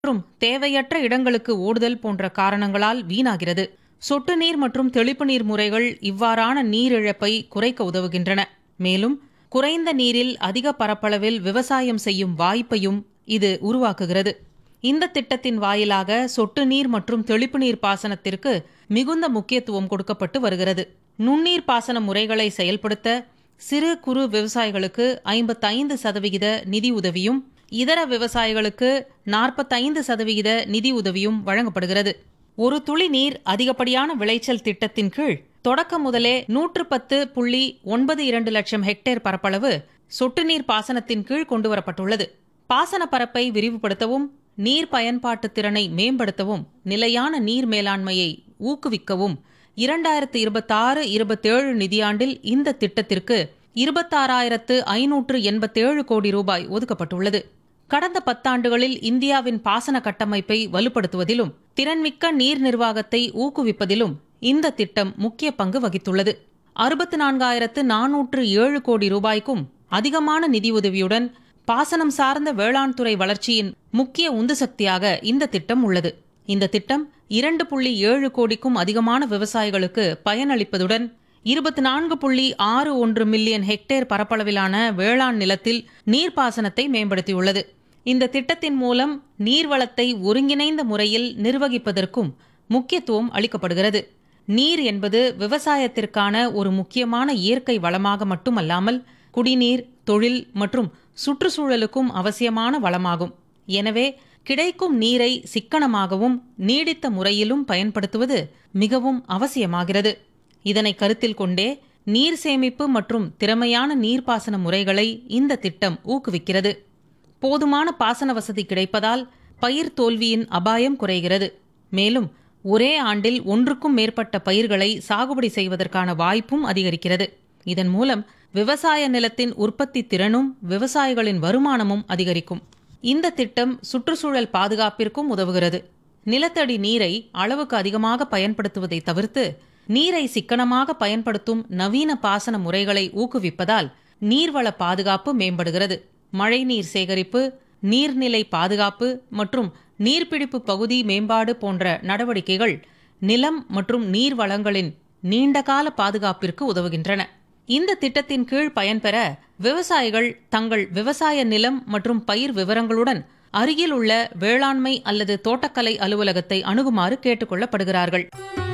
மற்றும் தேவையற்ற இடங்களுக்கு ஓடுதல் போன்ற காரணங்களால் வீணாகிறது சொட்டு நீர் மற்றும் தெளிப்பு நீர் முறைகள் இவ்வாறான நீர் இழப்பை குறைக்க உதவுகின்றன மேலும் குறைந்த நீரில் அதிக பரப்பளவில் விவசாயம் செய்யும் வாய்ப்பையும் இது உருவாக்குகிறது இந்த திட்டத்தின் வாயிலாக சொட்டு நீர் மற்றும் தெளிப்பு நீர் பாசனத்திற்கு மிகுந்த முக்கியத்துவம் கொடுக்கப்பட்டு வருகிறது நுண்ணீர் பாசன முறைகளை செயல்படுத்த சிறு குறு விவசாயிகளுக்கு ஐம்பத்தைந்து சதவிகித நிதி உதவியும் இதர விவசாயிகளுக்கு நாற்பத்தைந்து சதவிகித நிதி உதவியும் வழங்கப்படுகிறது ஒரு துளி நீர் அதிகப்படியான விளைச்சல் திட்டத்தின் கீழ் தொடக்கம் முதலே நூற்று பத்து புள்ளி ஒன்பது இரண்டு லட்சம் ஹெக்டேர் பரப்பளவு சொட்டு நீர் பாசனத்தின் கீழ் கொண்டுவரப்பட்டுள்ளது பாசன பரப்பை விரிவுபடுத்தவும் நீர் பயன்பாட்டு திறனை மேம்படுத்தவும் நிலையான நீர் மேலாண்மையை ஊக்குவிக்கவும் இரண்டாயிரத்து இருபத்தாறு இருபத்தேழு நிதியாண்டில் இந்த திட்டத்திற்கு இருபத்தாறாயிரத்து ஐநூற்று எண்பத்தேழு கோடி ரூபாய் ஒதுக்கப்பட்டுள்ளது கடந்த பத்தாண்டுகளில் இந்தியாவின் பாசன கட்டமைப்பை வலுப்படுத்துவதிலும் திறன்மிக்க நீர் நிர்வாகத்தை ஊக்குவிப்பதிலும் இந்த திட்டம் முக்கிய பங்கு வகித்துள்ளது அறுபத்து நான்காயிரத்து நானூற்று ஏழு கோடி ரூபாய்க்கும் அதிகமான நிதியுதவியுடன் பாசனம் சார்ந்த வேளாண் துறை வளர்ச்சியின் முக்கிய உந்து சக்தியாக இந்த திட்டம் உள்ளது இந்த திட்டம் இரண்டு புள்ளி ஏழு கோடிக்கும் அதிகமான விவசாயிகளுக்கு பயனளிப்பதுடன் இருபத்தி நான்கு புள்ளி ஆறு ஒன்று மில்லியன் ஹெக்டேர் பரப்பளவிலான வேளாண் நிலத்தில் நீர்ப்பாசனத்தை மேம்படுத்தியுள்ளது இந்த திட்டத்தின் மூலம் நீர்வளத்தை ஒருங்கிணைந்த முறையில் நிர்வகிப்பதற்கும் முக்கியத்துவம் அளிக்கப்படுகிறது நீர் என்பது விவசாயத்திற்கான ஒரு முக்கியமான இயற்கை வளமாக மட்டுமல்லாமல் குடிநீர் தொழில் மற்றும் சுற்றுச்சூழலுக்கும் அவசியமான வளமாகும் எனவே கிடைக்கும் நீரை சிக்கனமாகவும் நீடித்த முறையிலும் பயன்படுத்துவது மிகவும் அவசியமாகிறது இதனை கருத்தில் கொண்டே நீர் சேமிப்பு மற்றும் திறமையான நீர்ப்பாசன முறைகளை இந்த திட்டம் ஊக்குவிக்கிறது போதுமான பாசன வசதி கிடைப்பதால் பயிர் தோல்வியின் அபாயம் குறைகிறது மேலும் ஒரே ஆண்டில் ஒன்றுக்கும் மேற்பட்ட பயிர்களை சாகுபடி செய்வதற்கான வாய்ப்பும் அதிகரிக்கிறது இதன் மூலம் விவசாய நிலத்தின் உற்பத்தி திறனும் விவசாயிகளின் வருமானமும் அதிகரிக்கும் இந்த திட்டம் சுற்றுச்சூழல் பாதுகாப்பிற்கும் உதவுகிறது நிலத்தடி நீரை அளவுக்கு அதிகமாக பயன்படுத்துவதை தவிர்த்து நீரை சிக்கனமாக பயன்படுத்தும் நவீன பாசன முறைகளை ஊக்குவிப்பதால் நீர்வள பாதுகாப்பு மேம்படுகிறது மழைநீர் சேகரிப்பு நீர்நிலை பாதுகாப்பு மற்றும் நீர்பிடிப்பு பகுதி மேம்பாடு போன்ற நடவடிக்கைகள் நிலம் மற்றும் நீர் வளங்களின் நீண்டகால பாதுகாப்பிற்கு உதவுகின்றன இந்த திட்டத்தின் கீழ் பயன்பெற விவசாயிகள் தங்கள் விவசாய நிலம் மற்றும் பயிர் விவரங்களுடன் அருகில் உள்ள வேளாண்மை அல்லது தோட்டக்கலை அலுவலகத்தை அணுகுமாறு கேட்டுக் கொள்ளப்படுகிறார்கள்